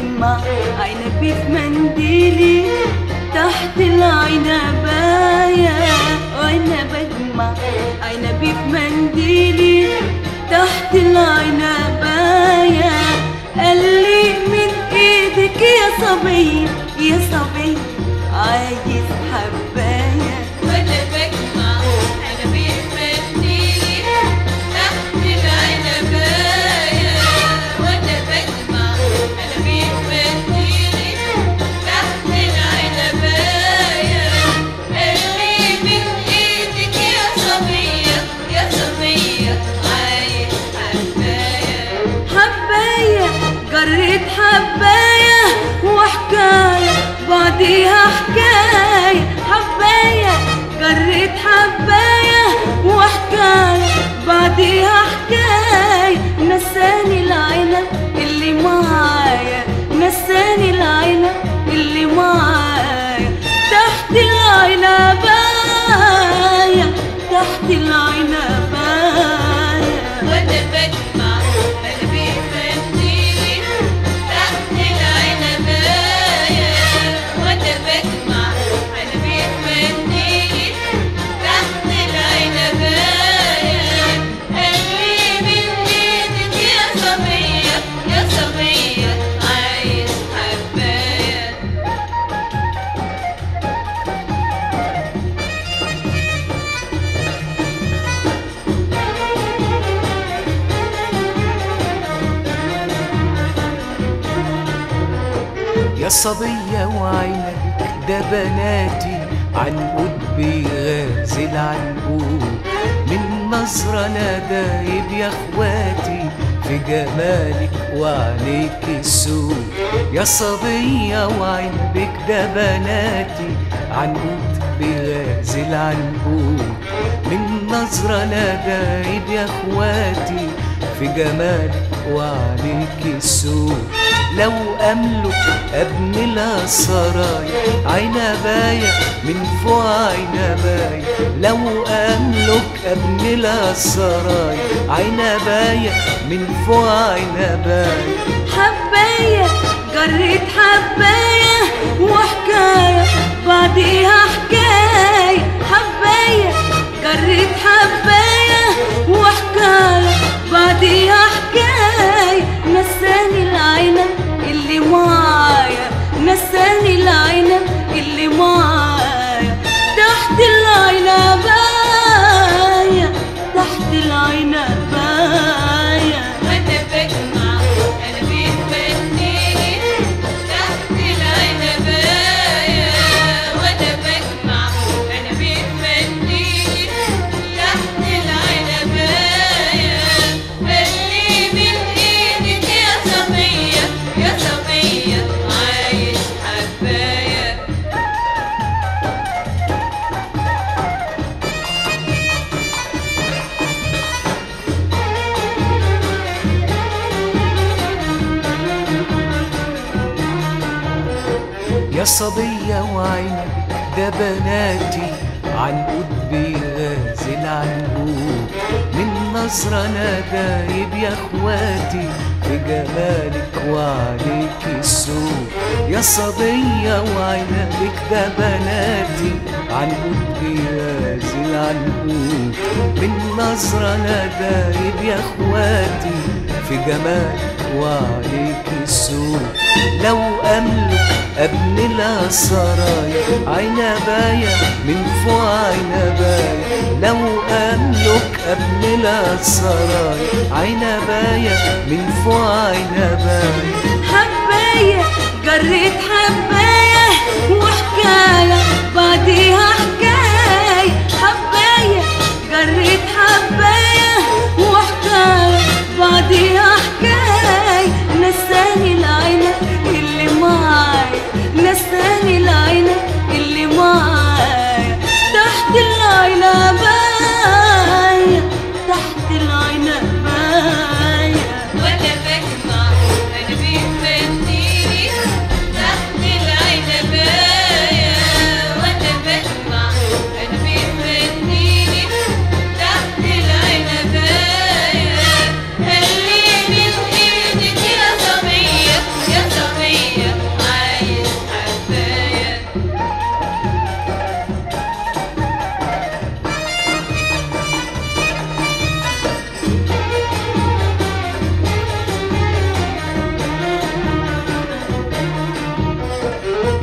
بجمع عنبي في منديلي تحت العنباية وانا بجمع عنبي في منديلي تحت العنباية قال لي من ايدك يا صبي يا صبي عايز حبايه وانا بجمع عنبي في منديلي تحت العنباية وانا بجمع عنبي في منديلي تحت العنباية قالي من ايدك يا صبية يا صبية عايز حباية حباية جريت حباية وحكاية بعديها حكاية حباية جريت حباية وحكاية بعديها حكاية نساني العنب اللي معايا نساني العنب اللي معايا تحت العنباية تحت العنباية وانا بجمع عنبي في منديلي تحت العنباية وانا بجمع عنبي في منديلي تحت العنباية قالي من ايدك يا صبية يا صبية عايز حباية يا صبية وعينك ده بناتي عنقود بيغازل عنقود من نظرة أنا دايب يا اخواتي في جمالك وعليك السود يا صبية وعينك ده بناتي عنقود بيغازل عنقود من نظرة أنا دايب يا اخواتي في جمالك وعليك السود لو أملك أبني لها سرايا عنباية من فوق عنباية لو أملك أبني لها سرايا عنباية من فوق عنباية حباية جريت حباية وحكاية بعديها حكاية حباية جريت حباية وحكاية بعديها حكاية نساني العنب اللي معايا نساني العنب اللي معايا تحت العنباية تحت العنباية وانا بجمع عنبي في منديلي تحت العنباية وانا بجمع عنبي في منديلي تحت العنباية قالي من ايدك يا صبية يا صبية عايز حباية يا صبية وعينك ده بناتي عنقود بيغازل عنقود من نظرة أنا دايب يا اخواتي في جمالك وعليك السود يا صبية وعينك ده بناتي عنقود بيغازل عنقود من نظرة أنا دايب يا اخواتي في جمالك وعليك السود لو أملك أبني لها سرايا عنباية من فوق عنباية لو أملك أبني لها سرايا عنباية من فوق عنباية حباية جريت حباية وحكاية بعديها حكاية حباية جريت حباية وحكاية بعديها حكاية نساني العنب اللي معايا نساني العنب اللي معايا تحت العنباية تحت العنباية وانا بجمع عنبي في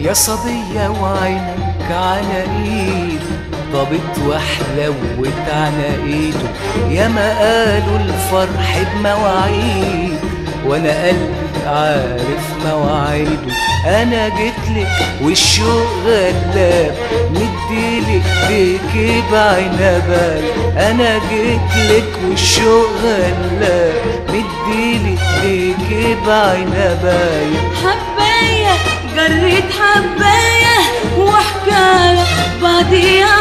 يا صبية وعينك على ايد ضابط وحلوت على ايده يا ما قالوا الفرح بمواعيد وانا قلبي عارف مواعيده انا جيتلك والشوق غلاب مديلك بيكي بعنبال انا جيتلك والشوق غلاب مديلك بيكي بعنبال حباية جريت حباية وحكاية بعديها